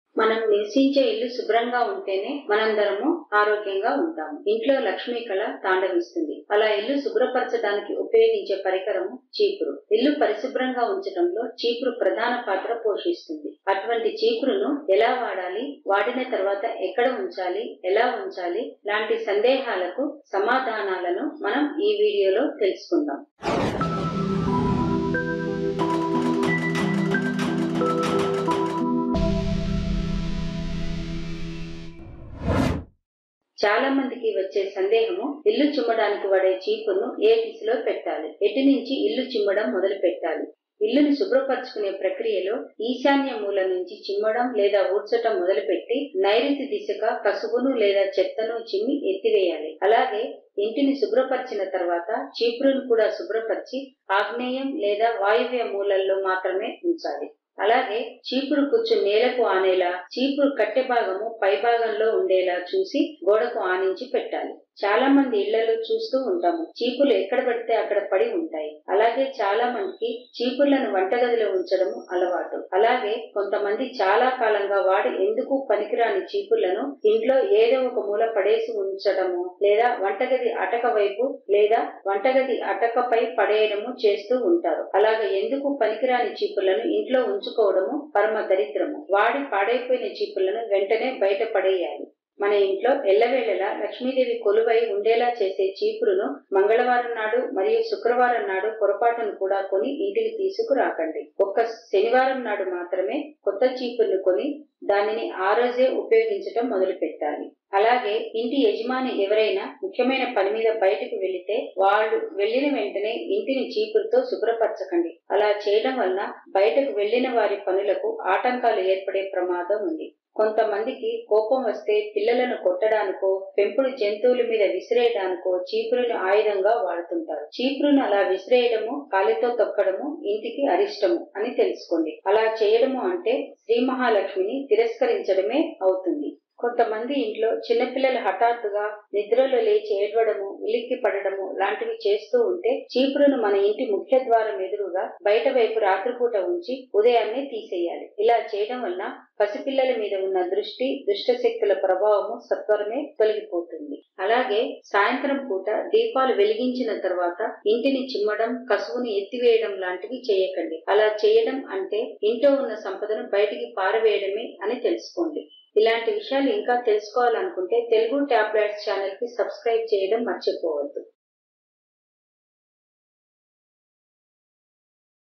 మనం నివసించే ఇల్లు శుభ్రంగా ఉంటేనే మనందరము ఆరోగ్యంగా ఉంటాము ఇంట్లో లక్ష్మీ కళ తాండవిస్తుంది అలా ఇల్లు శుభ్రపరచడానికి ఉపయోగించే పరికరము చీపురు ఇల్లు పరిశుభ్రంగా ఉంచడంలో చీపురు ప్రధాన పాత్ర పోషిస్తుంది అటువంటి చీపురును ఎలా వాడాలి వాడిన తర్వాత ఎక్కడ ఉంచాలి ఎలా ఉంచాలి లాంటి సందేహాలకు సమాధానాలను మనం ఈ వీడియోలో తెలుసుకుందాం చాలా మందికి వచ్చే సందేహము ఇల్లు చిమ్మడానికి వాడే చీపును ఏ దిశలో పెట్టాలి ఎటు నుంచి ఇల్లు చిమ్మడం మొదలు పెట్టాలి ఇల్లుని శుభ్రపరచుకునే ప్రక్రియలో ఈశాన్య మూల నుంచి చిమ్మడం లేదా ఊడ్చటం మొదలుపెట్టి నైరుతి దిశగా కసుబును లేదా చెత్తను చిమ్మి ఎత్తివేయాలి అలాగే ఇంటిని శుభ్రపరిచిన తర్వాత చీపురును కూడా శుభ్రపరిచి ఆగ్నేయం లేదా వాయువ్య మూలల్లో మాత్రమే ఉంచాలి అలాగే చీపురు కుచ్చు నేలకు ఆనేలా చీపురు కట్టె భాగము పై భాగంలో ఉండేలా చూసి గోడకు ఆనించి పెట్టాలి చాలా మంది ఇళ్లలో చూస్తూ ఉంటాము చీపులు ఎక్కడ పడితే అక్కడ పడి ఉంటాయి అలాగే చాలా మందికి చీపుర్లను వంటగదిలో ఉంచడము అలవాటు అలాగే కొంతమంది చాలా కాలంగా వాడి ఎందుకు పనికిరాని చీపుర్లను ఇంట్లో ఏదో ఒక మూల పడేసి ఉంచడము లేదా వంటగది అటక వైపు లేదా వంటగది అటకపై పడేయడము చేస్తూ ఉంటారు అలాగే ఎందుకు పనికిరాని చీపుర్లను ఇంట్లో ఉంచుకోవడము పరమ దరిద్రము వాడి పాడైపోయిన చీపుర్లను వెంటనే బయట పడేయాలి మన ఇంట్లో ఎల్లవేళలా లక్ష్మీదేవి కొలువై ఉండేలా చేసే చీపురును మంగళవారం నాడు మరియు శుక్రవారం నాడు పొరపాటును కూడా కొని ఇంటికి తీసుకురాకండి ఒక్క శనివారం నాడు మాత్రమే కొత్త చీపురును కొని దానిని ఆ రోజే ఉపయోగించటం మొదలు పెట్టాలి అలాగే ఇంటి యజమాని ఎవరైనా ముఖ్యమైన పని మీద బయటకు వెళితే వాళ్ళు వెళ్లిన వెంటనే ఇంటిని చీపురుతో శుభ్రపరచకండి అలా చేయడం వలన బయటకు వెళ్లిన వారి పనులకు ఆటంకాలు ఏర్పడే ప్రమాదం ఉంది కొంతమందికి కోపం వస్తే పిల్లలను కొట్టడానికో పెంపుడు జంతువుల మీద విసిరేయడానికో చీపురుని ఆయుధంగా వాడుతుంటారు చీపురును అలా విసిరేయడము కాలితో తొక్కడము ఇంటికి అరిష్టము అని తెలుసుకోండి అలా చేయడము అంటే శ్రీ మహాలక్ష్మిని తిరస్కరించడమే అవుతుంది కొంతమంది ఇంట్లో చిన్నపిల్లలు హఠాత్తుగా నిద్రలో లేచి ఏడవడము ఉలిక్కి పడడము లాంటివి చేస్తూ ఉంటే చీపురును మన ఇంటి ముఖ్య ద్వారం ఎదురుగా బయట వైపు రాత్రిపూట ఉంచి ఉదయాన్నే తీసేయాలి ఇలా చేయడం వలన పసిపిల్లల మీద ఉన్న దృష్టి దుష్ట శక్తుల ప్రభావము సత్వరమే తొలగిపోతుంది అలాగే సాయంత్రం పూట దీపాలు వెలిగించిన తర్వాత ఇంటిని చిమ్మడం కసువుని ఎత్తివేయడం లాంటివి చేయకండి అలా చేయడం అంటే ఇంట్లో ఉన్న సంపదను బయటికి పారవేయడమే అని తెలుసుకోండి ఇలాంటి విషయాలు ఇంకా తెలుసుకోవాలనుకుంటే తెలుగు టాబ్లెట్స్ ఛానల్ కి సబ్స్క్రైబ్ చేయడం మర్చిపోవద్దు